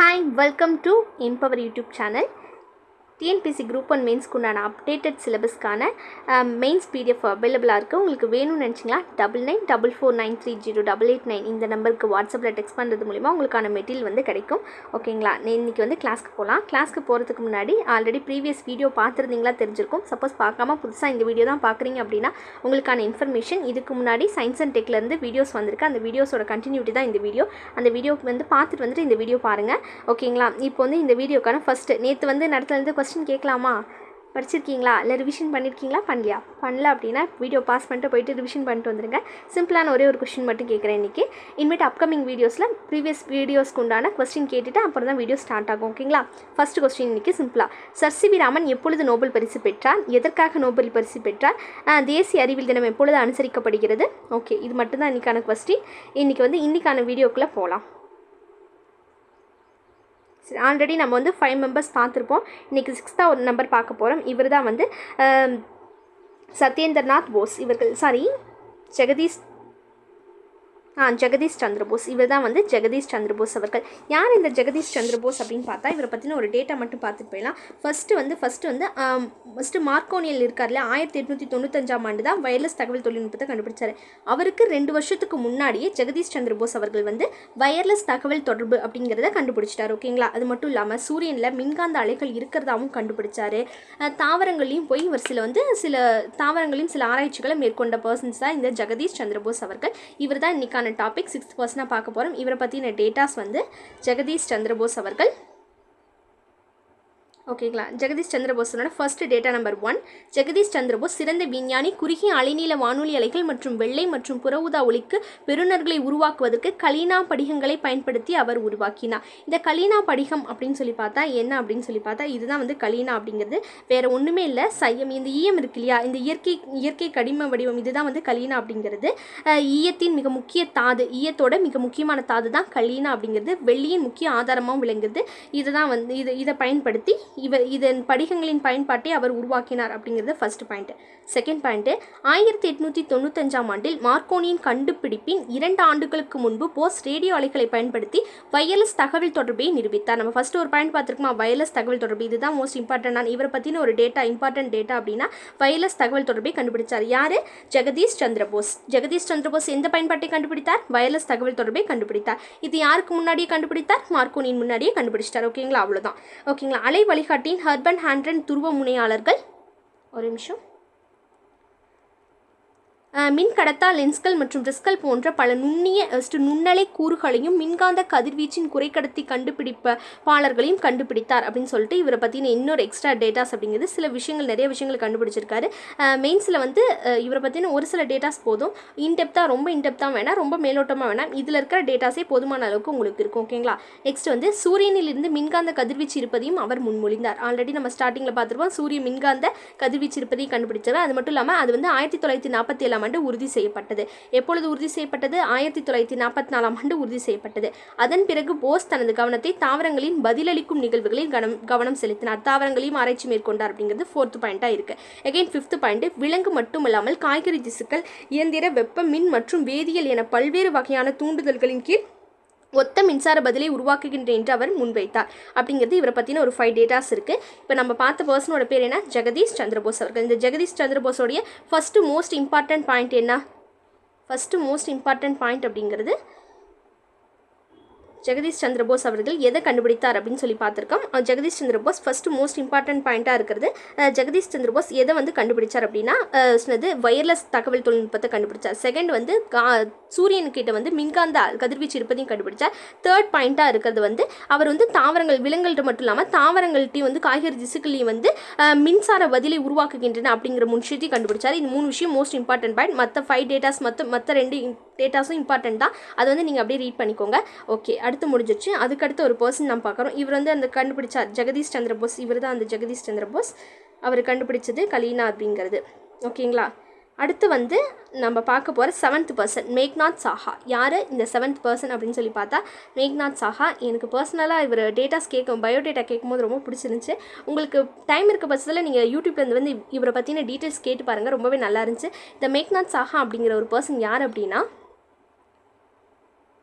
hi welcome to empower YouTube channel TNPSC group one மெயின்ஸ்க்கு உண்டான updated சிலபஸ்க்கான mains PDF அவைலபிளாக இருக்குது உங்களுக்கு வேணும்னு நினச்சிங்களா double nine double four nine three zero double eight nine இந்த நம்பருக்கு வாட்ஸ்அப்பில் டெக்ஸ்ட் பண்ணுறது மூலிமா உங்களுக்கான மெட்டீரியல் வந்து கிடைக்கும் ஓகேங்களா நான் இன்றைக்கி வந்து கிளாஸ்க்கு போகலாம் கிளாஸ்க்கு போகிறதுக்கு முன்னாடி ஆல்ரெடி ப்ரீவியஸ் வீடியோ பார்த்துருந்தீங்களா தெரிஞ்சிருக்கும் சப்போஸ் பார்க்காம புதுசாக இந்த வீடியோ தான் பார்க்குறீங்க அப்படின்னா உங்களுக்கான இன்ஃபர்மேஷன் இதுக்கு முன்னாடி சயின்ஸ் அண்ட் டெக்லேருந்து வீடியோஸ் வந்திருக்கு அந்த வீடியோஸோட கண்டினியூட்டி தான் இந்த வீடியோ அந்த வீடியோ வந்து பார்த்துட்டு வந்துட்டு இந்த வீடியோ பாருங்கள் ஓகேங்களா இப்போ வந்து இந்த வீடியோக்கான ஃபஸ்ட்டு நேற்று வந்து நடத்துலேருந்து கொஸ்டின் கேட்கலாமா படிச்சிருக்கீங்களா இல்லை ரிவிஷன் பண்ணியிருக்கீங்களா பண்ணலையா பண்ணல அப்படின்னா வீடியோ பாஸ் பண்ணிட்டு போயிட்டு ரிவிஷன் பண்ணிட்டு வந்துருங்க சிம்பிளான ஒரே ஒரு கொஸ்டின் மட்டும் கேட்குறேன் இன்றைக்கி இனிமேட்டு அப்கமிங் வீடியோஸில் ப்ரீவியஸ் வீடியோஸ்க்கு உண்டான கொஸ்டின் கேட்டுட்டு அப்புறம் தான் வீடியோ ஸ்டார்ட் ஆகும் ஓகேங்களா ஃபர்ஸ்ட் கொஸ்டின் இன்றைக்கி சிம்பிளாக சர் சி வி ராமன் எப்பொழுது நோபல் பரிசு பெற்றார் எதற்காக நோபல் பரிசு பெற்றார் ஆஹ், தேசிய அறிவியல் தினம் எப்பொழுது அனுசரிக்கப்படுகிறது ஓகே இது மட்டும்தான் இன்றைக்கான கொஸ்டின் இன்றைக்கி வந்து இன்றைக்கான வீடியோக்குள்ளே போகலாம் ஆல்ரெடி நம்ம வந்து ஃபைவ் மெம்பர்ஸ் பார்த்துருப்போம் இன்றைக்கி சிக்ஸ்த்தாக ஒரு நம்பர் பார்க்க போகிறோம் இவர் தான் வந்து ஆம், சத்யேந்திரநாத் போஸ் இவர்கள் சாரி ஜெகதீஷ் ஆ ஜெகதீஷ் சந்திரபோஸ் இவர் தான் வந்து ஜெகதீஷ் சந்திரபோஸ் அவர்கள் யார் இந்த ஜெகதீஷ் சந்திரபோஸ் அப்படின்னு பார்த்தா இவரை பற்றின ஒரு டேட்டா மட்டும் பார்த்துட்டு போயிடலாம் ஃபஸ்ட்டு வந்து ஃபஸ்ட்டு வந்து ஃபஸ்ட்டு மார்க்கோனியல் இருக்கார்ல ஆயிரத்தி எட்நூற்றி தொண்ணூத்தஞ்சாம் ஆண்டு தான் வயர்லெஸ் தகவல் தொழில்நுட்பத்தை கண்டுபிடிச்சாரு அவருக்கு ரெண்டு வருஷத்துக்கு முன்னாடியே ஜெகதீஷ் சந்திரபோஸ் அவர்கள் வந்து வயர்லெஸ் தகவல் தொடர்பு அப்படிங்கிறத கண்டுபிடிச்சிட்டாரு ஓகேங்களா அது மட்டும் இல்லாமல் சூரியனில் மின்காந்த அலைகள் இருக்கிறதாவும் கண்டுபிடிச்சாரு அஹ், தாவரங்களையும் போய் இவர் சில வந்து சில தாவரங்களையும் சில ஆராய்ச்சிகளை மேற்கொண்ட பர்சன்ஸ் தான் இந்த ஜெகதீஷ் சந்திரபோஸ் அவர்கள் இவர் தான் இன்னைக்கான டாபிக் சிக்ஸ்த் பர்சனாக பார்க்க போகிறோம் இவரை பற்றின டேட்டாஸ் வந்து ஜெகதீஷ் சந்திரபோஸ் அவர்கள் ஓகேங்களா ஜெகதீஷ் சந்திரபோஸனோட first data number one Jagadish Chandrabose சிறந்த விஞ்ஞானி குறுகிய அலைநீள வானொலி அலைகள் மற்றும் வெள்ளை மற்றும் புற ஊதா ஒளிக்கு பெறுநர்களை உருவாக்குவதற்கு கலீனா படிகங்களை பயன்படுத்தி அவர் உருவாக்கினார் இந்த கலீனா படிகம் அப்படின்னு சொல்லி பார்த்தா என்ன அப்படின்னு சொல்லி பார்த்தா இதுதான் வந்து கலீனா அப்படிங்கிறது வேற ஒன்றுமே இல்லை சையம் இந்த ஈயம் இருக்கு இல்லையா இந்த இயற்கை இயற்கை கடிம வடிவம் இதுதான் வந்து கலீனா அப்படிங்கிறது அஹ், ஈயத்தின் மிக முக்கிய தாது ஈயத்தோட மிக முக்கியமான தாது தான் கலீனா அப்படிங்கிறது வெள்ளியின் முக்கிய ஆதாரமாகவும் விளங்குது இதுதான் வந்து இது இதை பயன்படுத்தி இவர் இதன் படிகங்களின் பயன்பாட்டை அவர் உருவாக்கினார் அப்படிங்கிறது ஃபர்ஸ்ட் பாயிண்ட் செகண்ட் பாயிண்ட்டு ஆயிரத்தி எட்நூற்றி தொண்ணூத்தஞ்சாம் ஆண்டில் மார்க்கோனியின் கண்டுபிடிப்பின் இரண்டு ஆண்டுகளுக்கு முன்பு போஸ் ரேடியோ அலைகளை பயன்படுத்தி வயர்லெஸ் தகவல் தொடர்பை நிரூபித்தார் நம்ம ஃபர்ஸ்ட் ஒரு பாயிண்ட் பார்த்துருக்கோமா வயர்லெஸ் தகவல் தொடர்பு இதுதான் மோஸ்ட் இம்பார்ட்டன்ட் இவரை பற்றின ஒரு டேட்டா இம்பார்ட்டன்ட் டேட்டா அப்படின்னா வயர்லெஸ் தகவல் தொடர்பை கண்டுபிடிச்சார் யார் ஜெகதீஷ் சந்திரபோஸ் ஜெகதீஷ் சந்திரபோஸ் எந்த பயன்பாட்டை கண்டுபிடித்தார் வயர்லெஸ் தகவல் தொடர்பை கண்டுபிடித்தார் இது யாருக்கு முன்னாடியே கண்டுபிடித்தார் மார்க்கோனியின் முன்னாடியே கண்டுபிடிச்சிட்டார் ஓகேங்களா அவ்வளோதான் ஓகேங்களா அலை வழிகாட்டியின் ஹர்பன் ஹாண்ட்ரன் துருவ முனையாளர்கள் ஒரு நிமிஷம் அஹ், மின் கடத்தா லென்ஸ்கள் மற்றும் டிஸ்கல் போன்ற பல நுண்ணிய அஹ், நுண்ணலை கூறுகளையும் மின்காந்த கதிர்வீச்சின் குறைக்கடத்தி கண்டுபிடிப்பாளர்களையும் கண்டுபிடித்தார் அப்படின்னு சொல்லிட்டு இவரை பற்றின இன்னொரு எக்ஸ்ட்ரா டேட்டாஸ் அப்படிங்கிறது சில விஷயங்கள் நிறைய விஷயங்கள் கண்டுபிடிச்சிருக்காரு மெயின்ஸில் வந்து அஹ், இவரை பற்றின ஒரு சில டேட்டாஸ் போதும் இன்டெப்த்தாக ரொம்ப இன்டெப்த்தாக வேணாம் ரொம்ப மேலோட்டமாக வேணாம் இதில் இருக்கிற டேட்டாஸே போதுமான அளவுக்கு உங்களுக்கு இருக்கும் ஓகேங்களா நெக்ஸ்ட் வந்து சூரியனிலிருந்து மின்காந்த கதிர்வீச்சு இருப்பதையும் அவர் முன்மொழிந்தார் ஆல்ரெடி நம்ம ஸ்டார்டிங்கில் பார்த்துருப்போம் சூரிய மின்காந்த கதிர்வீச்சு இருப்பதையும் கண்டுபிடிச்சார் அது மட்டும் இல்லாமல் அது வந்து ஆயிரத்தி தொள்ளாயிரத்தி நாற்பத்தி ஏழாம் ஆண்டு உறுதி செய்யப்பட்டது எப்பொழுது உறுதி செய்யப்பட்டது ஆயிரத்தி தொள்ளாயிரத்தி நாற்பத்தி நாலாம் ஆண்டு உறுதி செய்யப்பட்டது அதன் பிறகு போஸ் தனது கவனத்தை தாவரங்களின் பதிலளிக்கும் நிகழ்வுகளில் கவனம் கவனம் செலுத்தினார் தாவரங்களையும் ஆராய்ச்சி மேற்கொண்டார் அப்படிங்கிறது ஃபோர்த் பாயிண்டாக இருக்கு அகைன் ஃபிஃப்த் பாயிண்ட் விலங்கு மட்டுமல்லாமல் காய்கறி திசுக்கள் இயந்திர வெப்ப மின் மற்றும் வேதியியல் என பல்வேறு வகையான தூண்டுதல்களின் கீழ் ஒத்த மின்சார பதிலை உருவாக்குகின்றேன் என்று அவர் முன்வைத்தார் அப்படிங்கிறது இவரை பற்றின ஒரு ஃபைவ் டேட்டாஸ் இருக்குது இப்போ நம்ம பார்த்த பர்சனோட பேர் என்ன ஜெகதீஷ் சந்திரபோஸ் அவர்கள் இந்த ஜெகதீஷ் சந்திரபோஸோடைய ஃபஸ்ட்டு மோஸ்ட் இம்பார்ட்டன்ட் பாயிண்ட் என்ன ஃபஸ்ட்டு மோஸ்ட் இம்பார்ட்டன்ட் பாயிண்ட் அப்படிங்கிறது ஜெகதீஷ் சந்திரபோஸ் அவர்கள் எதை கண்டுபிடித்தார் அப்படின்னு சொல்லி பார்த்துருக்கோம் அஹ் Jagadish Chandrabose first most important பாயிண்ட்டாக இருக்கிறது அஹ் ஜெகதீஷ் சந்திரபோஸ் எதை வந்து கண்டுபிடிச்சார் அப்படின்னா அஹ் சொன்னது வயர்லெஸ் தகவல் தொழில்நுட்பத்தை கண்டுபிடிச்சார் செகண்ட் வந்து கா சூரியனுக்கிட்ட வந்து மின்காந்த கதிர்வீச்சு இருப்பதையும் கண்டுபிடிச்சார் தேர்ட் பாயிண்ட்டாக இருக்கிறது வந்து அவர் வந்து தாவரங்கள் விலங்குகள்கிட்ட மட்டும் இல்லாமல் தாவரங்கள்ட்டையும் வந்து காய்கறி திசுக்களையும் வந்து அஹ், மின்சார பதிலை உருவாக்குகின்றன அப்படிங்கிற மூணு விஷயத்தையும் கண்டுபிடிச்சார் இந்த மூணு விஷயம் மோஸ்ட் இம்பார்ட்டன்ட் பாயிண்ட் மற்ற ஃபைவ் டேட்டாஸ் மற்ற மற்ற ரெண்டு டேட்டாஸும் இம்பார்ட்டன்ட் தான் அது வந்து நீங்கள் அப்படியே ரீட் பண்ணிக்கோங்க ஓகே அடுத்து முடிஞ்சிருச்சு அதுக்கடுத்து ஒரு பர்சன் நம்ம பார்க்குறோம் இவர் வந்து அந்த கண்டுபிடிச்சார் ஜெகதீஷ் சந்திர போஸ் இவர் தான் அந்த ஜெகதீஷ் சந்திர போஸ் அவர் கண்டுபிடிச்சது கலீனா அப்படிங்கிறது ஓகேங்களா அடுத்து வந்து நம்ம பார்க்க போகிற செவன்த் பர்சன் மேக்நாத் சாஹா யார் இந்த செவன்த் பர்சன் அப்படின்னு சொல்லி பார்த்தா மேக்நாத் சாஹா எனக்கு பர்சனலாக இவர் டேட்டாஸ் கேட்கும் பயோடேட்டா கேட்கும்போது ரொம்ப பிடிச்சிருந்துச்சு உங்களுக்கு டைம் இருக்க பட்சத்தில் நீங்கள் யூடியூப்லேருந்து வந்து இவரை பற்றின டீட்டெயில்ஸ் கேட்டு பாருங்கள் ரொம்பவே நல்லா இருந்துச்சு இந்த மேக்நாத் சாஹா அப்படிங்கிற ஒரு பர்சன் யார் அப்படின்னா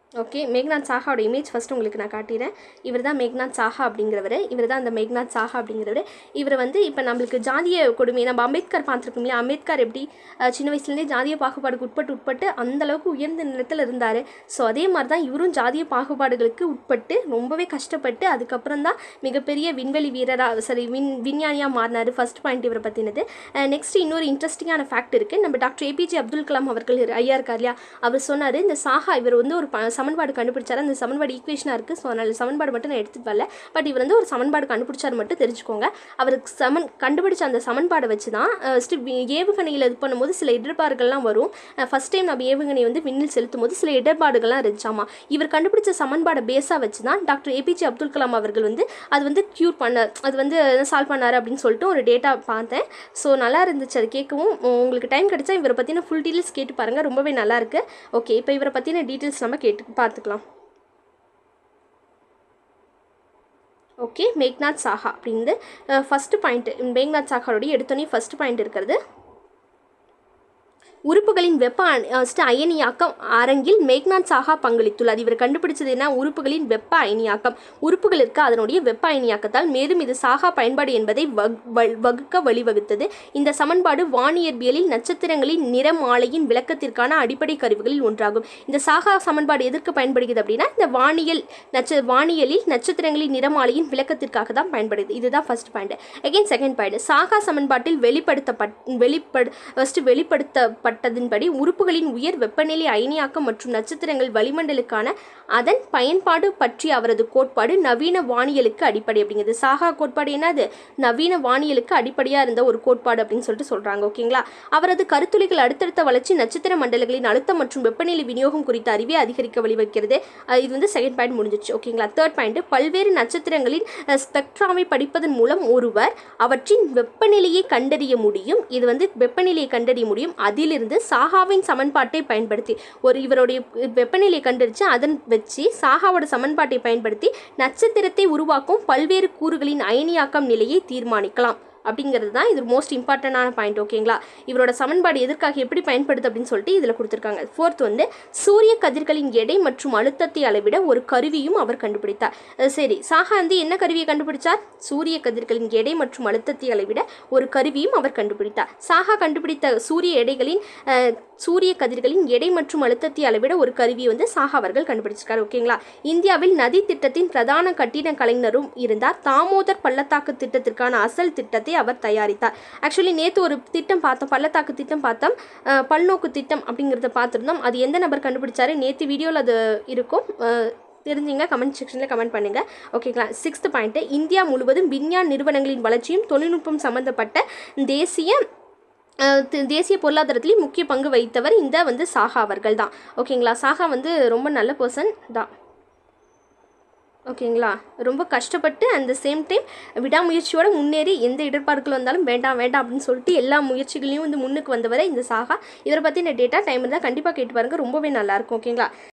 ஓகே மேக்நாத் சாஹாவோட இமேஜ் ஃபஸ்ட்டு உங்களுக்கு நான் காட்டிடுறேன் இவர் தான் மேக்நாத் சாஹா அப்படிங்கிறவர் இவர் தான் அந்த மேக்நாத் சாஹா அப்படிங்கிறவர் இவர் வந்து இப்போ நம்மளுக்கு ஜாதிய கொடுமை நம்ம அம்பேத்கர் பார்த்துருக்கோம் இல்லையா அம்பேத்கர் எப்படி அஹ், சின்ன வயசுலேருந்தே ஜாதிய பாகுபாடுக்கு உட்பட்டு உட்பட்டு அந்த அளவுக்கு உயர்ந்த நிலத்தில் இருந்தார் ஸோ அதே மாதிரி தான் இவரும் ஜாதிய பாகுபாடுகளுக்கு உட்பட்டு ரொம்பவே கஷ்டப்பட்டு அதுக்கப்புறம் தான் மிகப்பெரிய விண்வெளி வீரராக சரி விண் விஞ்ஞானியாக மாறினார் ஃபர்ஸ்ட் பாயிண்ட் இவரை பற்றினது நெக்ஸ்ட் இன்னொரு இன்ட்ரெஸ்டிங்கான ஃபேக்ட் இருக்குது நம்ம டாக்டர் ஏபிஜே அப்துல் கலாம் அவர்கள் இரு- ஐயா இருக்கார் இல்லையா அவர் சொன்னார் இந்த சாஹா இவர் வந்து ஒரு ப- சமன்பாடு கண்டுபிடிச்சாரு அந்த சமன்பாடு ஈக்குவேஷனாக இருக்குது ஸோ அதனால் சமன்பாடு மட்டும் நான் எடுத்துட்டு வரல பட் இவர் வந்து ஒரு சமன்பாடு கண்டுபிடிச்சாரு மட்டும் தெரிஞ்சுக்கோங்க அவருக்கு சமன் கண்டுபிடிச்ச அந்த சமன்பாடை வச்சு தான் ஃபஸ்ட்டு ஏவுகணையில் இது பண்ணும்போது சில இடர்பாடுகள்லாம் வரும் ஃபஸ்ட் டைம் நம்ம ஏவுகணை வந்து விண்ணில் செலுத்தும் போது சில இடர்பாடுகள்லாம் இருந்துச்சாமா இவர் கண்டுபிடிச்ச சமன்பாடை பேஸாக வச்சு தான் டாக்டர் ஏபிஜே அப்துல் கலாம் அவர்கள் வந்து அது வந்து க்யூர் பண்ண அது வந்து சால்வ் பண்ணார் அப்படின்னு சொல்லிட்டு ஒரு டேட்டா பார்த்தேன் ஸோ நல்லா இருந்துச்சு அது கேட்கவும் உங்களுக்கு டைம் கிடைச்சா இவரை பற்றின ஃபுல் டீட்டெயில்ஸ் கேட்டு பாருங்கள் ரொம்பவே நல்லா இருக்கு ஓகே இப்போ இவரை பற்றின டீட்டெயில்ஸ் நம்ம கேட்டு பார்த்துக்கலாம் ஓகே மேக்நாத் சாஹா அப்படின்னு ஃபஸ்ட்டு பாயிண்ட் மேக்நாத் சாஹாவுடைய எடுத்தோடனே ஃபஸ்ட் பாயிண்ட் இருக்கிறது உறுப்புகளின் வெப்ப அணி- ஃபஸ்ட்டு அயனியாக்கம் அரங்கில் மேக்நாத் சாஹா பங்களித்துள்ளார் இவர் கண்டுபிடிச்சது என்ன உறுப்புகளின் வெப்ப அயனியாக்கம் உறுப்புகள் இருக்க அதனுடைய வெப்ப அயனியாக்கத்தால் மேலும் இது சாஹா பயன்பாடு என்பதை வக்- வ- வகுக்க வழிவகுத்தது இந்த சமன்பாடு வானியற்பியலில் நட்சத்திரங்களின் நிறமாலையின் விளக்கத்திற்கான அடிப்படை கருவிகளில் ஒன்றாகும் இந்த சாஹா சமன்பாடு எதற்கு பயன்படுகிறது அப்படின்னா இந்த வானியல் நட்ச வானியலில் நட்சத்திரங்களின் நிறமாலையின் விளக்கத்திற்காக தான் பயன்படுது இதுதான் first point again second point Saha சமன்பாட்டில் வெளிப்படுத்தப்பட் வெளிப்படு ஃபஸ்ட்டு வெளிப்படுத்தப்பட்டதின்படி உறுப்புகளின் உயர் வெப்பநிலை அயனியாக்கம் மற்றும் நட்சத்திரங்கள் வளிமண்டலுக்கான அதன் பயன்பாடு பற்றிய அவரது கோட்பாடு நவீன வானியலுக்கு அடிப்படை அப்படிங்கிறது சாகா கோட்பாடு என்னது நவீன வானியலுக்கு அடிப்படையாக இருந்த ஒரு கோட்பாடு அப்படின்னு சொல்லிட்டு சொல்கிறாங்க ஓகேங்களா அவரது கருத்துளிகள் அடுத்தடுத்த வளர்ச்சி நட்சத்திர மண்டலங்களின் அழுத்தம் மற்றும் வெப்பநிலை விநியோகம் குறித்த அறிவை அதிகரிக்க வழிவகுக்கிறது அஹ் இது வந்து செகண்ட் பாயிண்ட் முடிஞ்சிச்சு ஓகேங்களா தேர்ட் பாயிண்ட் பல்வேறு நட்சத்திரங்களின் அஹ், ஸ்பெக்ட்ராமை படிப்பதன் மூலம் ஒருவர் அவற்றின் வெப்பநிலையை கண்டறிய முடியும் இது வந்து வெப்பநிலையை கண்டறிய முடியும் அதிலிருந்து சாகாவின் சமன்பாட்டை பயன்படுத்தி ஒரு இவருடைய வெப்பநிலையை கண்டறிச்சு அதன் வச்சு சாகாவோட சமன்பாட்டை பயன்படுத்தி நட்சத்திரத்தை உருவாக்கும் பல்வேறு கூறுகளின் அயனியாக்கம் நிலையை தீர்மானிக்கலாம் அப்படிங்கிறது தான் இது மோஸ்ட் இம்பார்ட்டண்டான பாயிண்ட் ஓகேங்களா இவரோட சமன்பாடு எதற்காக எப்படி பயன்படுது அப்படின்னு சொல்லிட்டு இதில் கொடுத்துருக்காங்க ஃபோர்த் வந்து சூரிய கதிர்களின் எடை மற்றும் அழுத்தத்தை அளவிட ஒரு கருவியும் அவர் கண்டுபிடித்தார் அஹ் சரி சாஹா வந்து என்ன கருவியை கண்டுபிடிச்சார் சூரிய கதிர்களின் எடை மற்றும் அழுத்தத்தை அளவிட ஒரு கருவியும் அவர் கண்டுபிடித்தார் சாஹா கண்டுபிடித்த சூரிய எடைகளின் அஹ், சூரிய கதிர்களின் எடை மற்றும் அழுத்தத்தை அளவிட ஒரு கருவியை வந்து சாஹா அவர்கள் கண்டுபிடிச்சிருக்காரு ஓகேங்களா இந்தியாவில் நதி திட்டத்தின் பிரதான கட்டிட கலைஞரும் இருந்தார் தாமோதர் பள்ளத்தாக்கு திட்டத்திற்கான அசல் திட்டத்தை அவர் தயாரித்தார் ஆக்சுவலி நேற்று ஒரு திட்டம் பார்த்தோம் பள்ளத்தாக்கு திட்டம் பார்த்தோம் அஹ், பல்நோக்கு திட்டம் அப்படிங்கிறத பார்த்துருந்தோம் அது எந்த நபர் கண்டுபிடிச்சாரு நேற்று வீடியோவில் அது இருக்கும் அஹ், தெரிஞ்சுங்க கமெண்ட் செக்ஷனில் கமெண்ட் பண்ணுங்கள் ஓகேங்களா சிக்ஸ்த் பாயிண்ட்டு இந்தியா முழுவதும் விஞ்ஞான நிறுவனங்களின் வளர்ச்சியும் தொழில்நுட்பம் சம்பந்தப்பட்ட தேசிய அஹ், தி- தேசிய பொருளாதாரத்திலேயும் முக்கிய பங்கு வகித்தவர் இந்த வந்து சாஹா அவர்கள் தான் ஓகேங்களா சாஹா வந்து ரொம்ப நல்ல பர்சன் தான் ஓகேங்களா ரொம்ப கஷ்டப்பட்டு அந்த சேம் டைம் விடாமுயற்சியோட முன்னேறி எந்த இடர்பாடுகள் வந்தாலும் வேண்டாம் வேண்டாம் அப்படின்னு சொல்லிட்டு எல்லா முயற்சிகளையும் வந்து முன்னுக்கு வந்தவரை இந்த சாகா இவரை பற்றின டேட்டா டைம் இருந்தால் கண்டிப்பாக கேட்டு பாருங்கள் ரொம்பவே நல்லாயிருக்கும் ஓகேங்களா